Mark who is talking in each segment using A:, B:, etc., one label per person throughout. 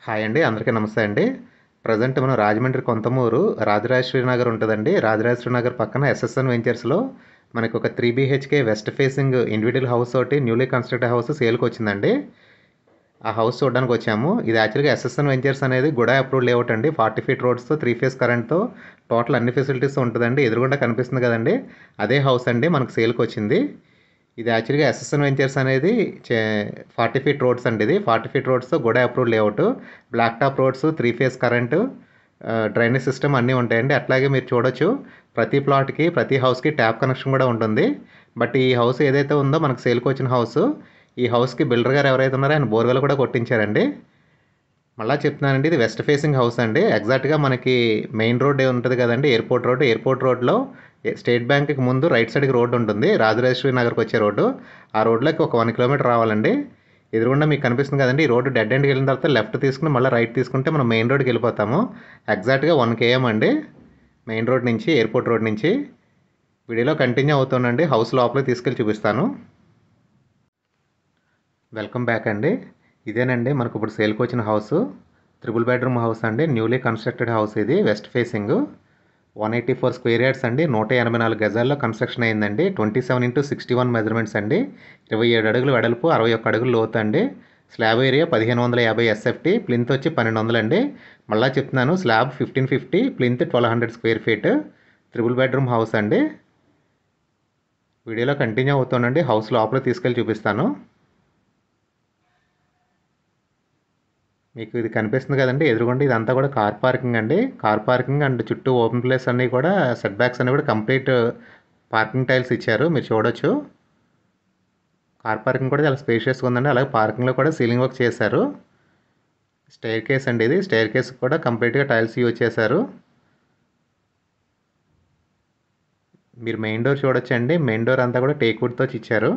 A: hi అండి అందరికీ నమస్తే అండి ప్రజెంట్ మనం రాజమండ్రి కొంతమూరు రాజరాజేశ్వరి నగర్ ఉంటుందండి రాజరాజేశ్వరి నగర్ పక్కన ఎస్ఎస్ఎన్ వెంచర్స్లో మనకు ఒక three BHK west facing individual house ఒకటి న్యూలీ కన్స్ట్రక్టెడ్ హౌస్ సేల్కి వచ్చిందండి ఆ హౌస్ చూడడానికి వచ్చాము ఇది యాక్చువల్గా ఎస్ఎస్ఎన్ వెంచర్స్ అనేది గుడా అప్రూవ్ లేఅవుట్ అండి ఫార్టీ ఫీట్ రోడ్స్తో త్రీ ఫేస్ కరెంట్తో టోటల్ అన్ని ఫెసిలిటీస్ ఉంటుందండి ఎదురుగుండా కనిపిస్తుంది కదండి అదే హౌస్ అండి మనకు సేల్కి వచ్చింది ఇది యాక్చువల్గా ఎస్ఎస్ఎన్ వెంచర్స్ అనేది ఫార్టీ ఫీట్ రోడ్స్ అండి ఇది ఫార్టీ ఫీట్ రోడ్స్తో గుడా approve layout black top roads three phase current drainage system అన్నీ ఉంటాయండి అట్లాగే మీరు చూడొచ్చు ప్రతి ప్లాట్కి ప్రతి హౌస్కి ట్యాప్ కనెక్షన్ కూడా ఉంటుంది బట్ ఈ హౌస్ ఏదైతే ఉందో మనకు సేల్కి వచ్చిన హౌస్ ఈ హౌస్కి బిల్డర్ గారు ఎవరైతే ఉన్నారో ఆయన బోర్వెల్ కూడా కొట్టించారండి మళ్ళీ చెప్తున్నానండి ఇది వెస్ట్ ఫేసింగ్ హౌస్ అండి ఎగ్జాక్ట్గా మనకి మెయిన్ రోడ్ ఉంటుంది కదండి ఎయిర్పోర్ట్ రోడ్ ఎయిర్పోర్ట్ రోడ్లో స్టేట్ బ్యాంక్కి ముందు రైట్ సైడ్కి రోడ్డు ఉంటుంది రాజరాజేశ్వరి నగర్కి వచ్చే రోడ్డు ఆ రోడ్లోకి ఒక వన్ కిలోమీటర్ రావాలండి ఎదురుగుండా మీకు కనిపిస్తుంది కదండి ఈ రోడ్డు డెడ్ ఎండ్కి వెళ్ళిన తర్వాత లెఫ్ట్ తీసుకుని మళ్ళీ రైట్ తీసుకుంటే మనం మెయిన్ రోడ్కి వెళ్ళిపోతాము ఎగ్జాక్ట్గా వన్ కేఎం అండి మెయిన్ రోడ్ నుంచి ఎయిర్పోర్ట్ రోడ్ నుంచి వీడియోలో కంటిన్యూ అవుతానండి హౌస్ లోపలికి తీసుకెళ్ళి చూపిస్తాను వెల్కమ్ బ్యాక్ అండి ఇదేనండి మనకు ఇప్పుడు సేల్కి వచ్చిన హౌస్ త్రిబుల్ బెడ్రూమ్ హౌస్ అండి న్యూలీ కన్స్ట్రక్టెడ్ హౌస్ ఇది west facing one eighty four square yards అండి నూట ఎనభై నాలుగు గజాల్లో కన్స్ట్రక్షన్ అయిందండి twenty seven into sixty one measurements అండి ఇరవై ఏడు అడుగులు వెడల్పు అరవై ఒక్క అడుగులు లోతు అండి స్లాబ్ ఏరియా పదిహేను వందల యాభై ఎస్ఎఫ్టీ ప్లింత్ వచ్చి పన్నెండు వందలు అండి మళ్ళీ చెప్తున్నాను slab fifteen fifty plinth twelve hundred square feet triple bedroom house అండి వీడియోలో కంటిన్యూ అవుతానండి హౌస్ లోపల తీసుకెళ్ళి చూపిస్తాను మీకు ఇది కనిపిస్తుంది కదండి ఎదురుగుండి ఇదంతా కూడా కార్ పార్కింగ్ అండి కార్ పార్కింగ్ అండ్ చుట్టూ ఓపెన్ ప్లేస్ అన్నీ కూడా సెట్ బ్యాక్స్ అన్నీ కూడా కంప్లీట్ పార్కింగ్ టైల్స్ ఇచ్చారు మీరు చూడొచ్చు కార్ పార్కింగ్ కూడా చాలా స్పేషియస్గా ఉందండి అలాగే పార్కింగ్లో కూడా సీలింగ్ వర్క్ చేశారు స్టైర్ కేస్ అండి ఇది స్టైర్ కేస్ కూడా కంప్లీట్గా టైల్స్ యూజ్ చేశారు మీరు మెయిన్ డోర్ చూడొచ్చండి మెయిన్ డోర్ అంతా కూడా టేక్ వుడ్తో ఇచ్చారు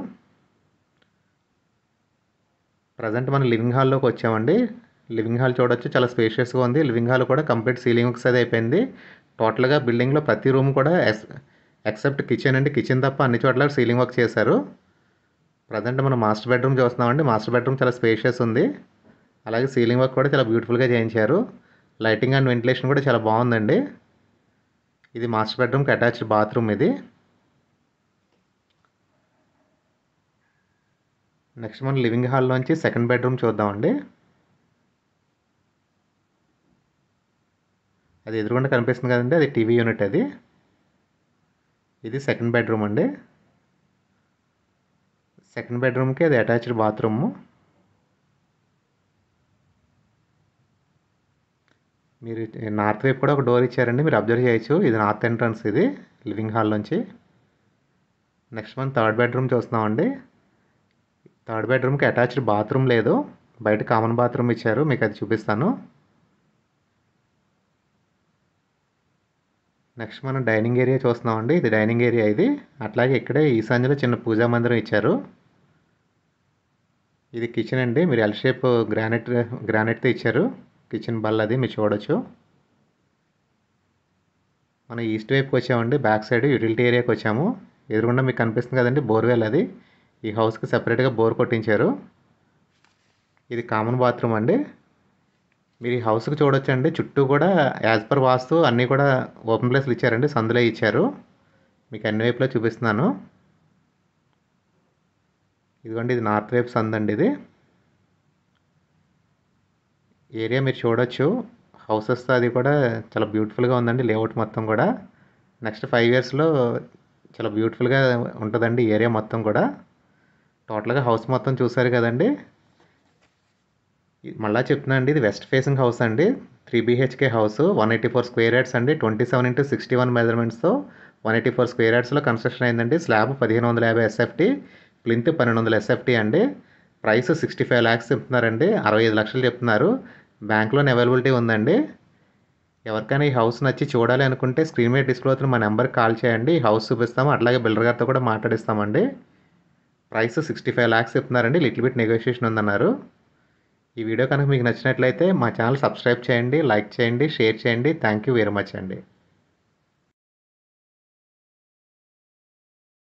A: ప్రజెంట్ మనం లివింగ్ హాల్లోకి వచ్చామండి లివింగ్ హాల్ చూడొచ్చు చాలా స్పేషియస్గా ఉంది లివింగ్ హాల్ కూడా కంప్లీట్ సీలింగ్ వర్క్స్ అది అయిపోయింది టోటల్గా బిల్డింగ్లో ప్రతి రూమ్ కూడా ఎస్ ఎక్సెప్ట్ కిచెన్ అండి కిచెన్ తప్ప అన్ని చోట్ల సీలింగ్ వర్క్ చేశారు ప్రజెంట్ మనం మాస్టర్ బెడ్రూమ్ చూస్తున్నామండి మాస్టర్ బెడ్రూమ్ చాలా స్పేషియస్ ఉంది అలాగే సీలింగ్ వర్క్ కూడా చాలా బ్యూటిఫుల్గా చేయించారు లైటింగ్ అండ్ వెంటిలేషన్ కూడా చాలా బాగుందండి ఇది మాస్టర్ బెడ్రూమ్కి అటాచ్డ్ బాత్రూమ్ ఇది నెక్స్ట్ మనం లివింగ్ హాల్లోంచి సెకండ్ బెడ్రూమ్ చూద్దామండి అది ఎదురుగుండా కనిపిస్తుంది కదండి అది టీవీ యూనిట్ అది ఇది సెకండ్ బెడ్రూమ్ అండి సెకండ్ బెడ్రూమ్కి అది అటాచ్డ్ బాత్రూము మీరు నార్త్ వైపు కూడా ఒక డోర్ ఇచ్చారండి మీరు అబ్జర్వ్ చేయొచ్చు ఇది నార్త్ ఎంట్రన్స్ ఇది లివింగ్ హాల్ నుంచి నెక్స్ట్ మనం థర్డ్ బెడ్రూమ్ చూస్తున్నామండి థర్డ్ బెడ్రూమ్కి అటాచ్డ్ బాత్రూమ్ లేదు బయట కామన్ బాత్రూమ్ ఇచ్చారు మీకు అది చూపిస్తాను నెక్స్ట్ మనం డైనింగ్ ఏరియా చూస్తున్నామండి ఇది డైనింగ్ ఏరియా ఇది అట్లాగే ఇక్కడే ఈశాన్యలో చిన్న పూజా మందిరం ఇచ్చారు ఇది కిచెన్ అండి మీరు ఎల్ షేప్ గ్రానైట్ గ్రానైట్తో ఇచ్చారు కిచెన్ బల్ అది మీరు చూడొచ్చు మనం ఈస్ట్ వైపుకి వచ్చామండి బ్యాక్ సైడ్ యూటిలిటీ ఏరియాకి వచ్చాము ఎదురుగుండా మీకు కనిపిస్తుంది కదండి బోర్వెల్ అది ఈ హౌస్కి సపరేట్గా బోర్ కొట్టించారు ఇది కామన్ బాత్రూమ్ అండి మీరు ఈ హౌస్కి చూడొచ్చండి చుట్టూ కూడా యాజ్ పర్ వాస్తు అన్నీ కూడా ఓపెన్ ప్లేస్లు ఇచ్చారండి సందులో ఇచ్చారు మీకు అన్ని వైపులో చూపిస్తున్నాను ఇదిగోండి ఇది నార్త్ వైపు సందు అండి ఇది ఏరియా మీరు చూడొచ్చు హౌసెస్ అది కూడా చాలా బ్యూటిఫుల్గా ఉందండి లేఅవుట్ మొత్తం కూడా నెక్స్ట్ ఫైవ్ ఇయర్స్లో చాలా బ్యూటిఫుల్గా ఉంటుందండి ఏరియా మొత్తం కూడా టోటల్గా హౌస్ మొత్తం చూసారు కదండి మళ్ళీ చెప్తున్నా అండి ఇది వెస్ట్ ఫేసింగ్ హౌస్ అండి three BHK house one eighty four square yards అండి twenty seven into sixty one మెజర్మెంట్స్తో వన్ ఎయిటీ ఫోర్ స్క్వేర్ యార్డ్స్లో కన్స్ట్రక్షన్ అయిందండి స్లాబ్ పదిహేను వందల యాభై ఎస్ఎఫ్టీ ప్లింత్ పన్నెండు వందల ఎస్ఎఫ్టీ అండి ప్రైస్ సిక్స్టీ ఫైవ్ ల్యాక్స్ చెప్తున్నారండి అరవై ఐదు లక్షలు చెప్తున్నారు బ్యాంక్లోనే అవైలబిలిటీ ఉందండి ఎవరికైనా ఈ హౌస్ నచ్చి చూడాలి అనుకుంటే స్క్రీన్ మీద డిస్ప్లే అవుతున్న మా నెంబర్కి కాల్ చేయండి ఈ హౌస్ చూపిస్తాము అట్లాగే బిల్డర్ గారితో కూడా మాట్లాడిస్తామండి ప్రైస్ సిక్స్టీ ఫైవ్ ల్యాక్స్ చెప్తున్నారండి లిటిల్ బిట్ నెగోషియేషన్ ఉందన్నారు ఈ వీడియో కనుక మీకు నచ్చినట్లయితే మా ఛానల్ సబ్స్క్రైబ్ చేయండి లైక్ చేయండి షేర్ చేయండి థ్యాంక్ యూ వెరీ మచ్ అండి